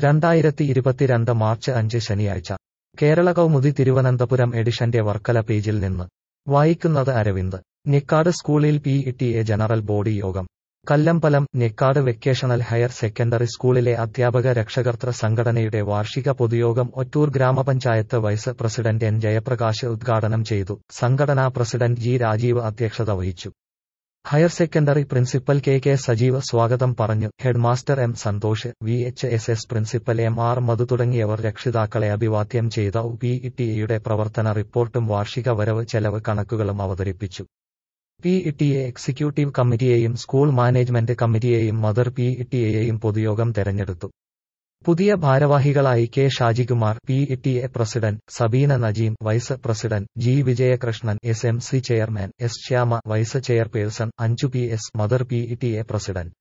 രണ്ടായിരത്തി ഇരുപത്തിരണ്ട് മാർച്ച് അഞ്ച് ശനിയാഴ്ച കേരള കൗമുദി തിരുവനന്തപുരം എഡിഷന്റെ വർക്കല പേജിൽ നിന്ന് വായിക്കുന്നത് അരവിന്ദ് ഞെക്കാട് സ്കൂളിൽ P T A general body യോഗം Kallambalam Njekkad vocational higher secondary സ്കൂളിലെ അധ്യാപക രക്ഷകർതൃ സംഘടനയുടെ വാർഷിക പൊതുയോഗം ഒറ്റൂർ ഗ്രാമപഞ്ചായത്ത് വൈസ് പ്രസിഡന്റ് എൻ ജയപ്രകാശ് ഉദ്ഘാടനം ചെയ്തു സംഘടനാ പ്രസിഡന്റ് ജി രാജീവ് അധ്യക്ഷത വഹിച്ചു higher secondary principal K K Sajeev സ്വാഗതം പറഞ്ഞു headmaster M Santhosh V H S S principal M R Madhu തുടങ്ങിയവർ രക്ഷിതാക്കളെ അഭിവാദ്യം ചെയ്ത പി ടി എയുടെ പ്രവർത്തന റിപ്പോർട്ടും വാർഷിക വരവ് ചെലവ് കണക്കുകളും അവതരിപ്പിച്ചു പി ടി എ എക്സിക്യൂട്ടീവ് കമ്മിറ്റിയെയും സ്കൂൾ മാനേജ്മെന്റ് കമ്മിറ്റിയെയും മദർ പി ടി എയെയും പൊതുയോഗം തെരഞ്ഞെടുത്തു പുതിയ ഭാരവാഹികളായി K Shajikumar P T A president Sabeena Najeem vice president G Vijayakrishnan S M C chairman S Shyama vice chairperson Anju P S mother P T A president